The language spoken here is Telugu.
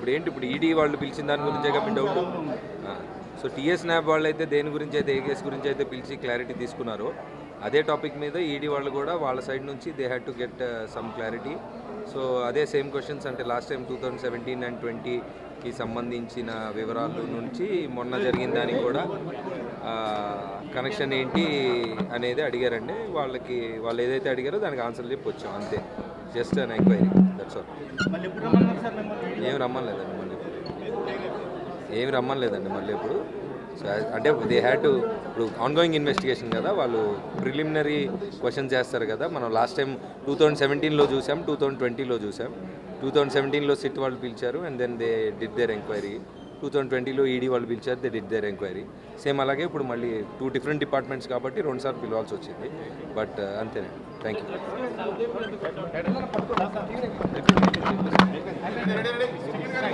ఇప్పుడు ఏంటి ఇప్పుడు ఈడీ వాళ్ళు పిలిచిన దాని గురించే కదా మీ డౌట్ సో టీఎస్ న్యాబ్ వాళ్ళు అయితే దేని గురించి అయితే ఏ కేసు గురించి అయితే పిలిచి క్లారిటీ తీసుకున్నారో అదే టాపిక్ మీద ఈడీ వాళ్ళు కూడా వాళ్ళ సైడ్ నుంచి they had to get some clarity so అదే సేమ్ క్వశ్చన్స్ అంటే last time two thousand seventeen and ట్వంటీకి సంబంధించిన వివరాల నుంచి మొన్న జరిగిన దానికి కూడా కనెక్షన్ ఏంటి అనేది అడిగారండి వాళ్ళకి వాళ్ళు ఏదైతే అడిగారో దానికి ఆన్సర్ చెప్పి వచ్చాం అంతే just an enquiry that's all మళ్ళీ ఎప్పుడు రమ్మన్నారు సార్ మిమ్మల్ని ఏమి రమ్మలేదండి మళ్ళీ ఏమి రమ్మలేదండి మళ్ళీ ఇప్పుడు సో అంటే దే హ్యాడ్ టు ఇప్పుడు ఆన్గోయింగ్ ఇన్వెస్టిగేషన్ కదా వాళ్ళు ప్రిలిమినరీ క్వశ్చన్ చేస్తారు కదా మనం లాస్ట్ టైం టూ థౌజండ్ సెవెంటీన్లో చూసాం టూ థౌజండ్ ట్వంటీలో చూసాం టూ థౌజండ్ సెవెంటీన్లో సిట్ వాళ్ళు పిలిచారు and then they did their enquiry two thousand ట్వంటీలో ఈడీ వాళ్ళు పిలిచారు they did their enquiry same అలాగే ఇప్పుడు మళ్ళీ టూ డిఫరెంట్ డిపార్ట్మెంట్స్ కాబట్టి రెండుసార్లు పిలవాల్సి వచ్చింది బట్ అంతేనండి థ్యాంక్ యూ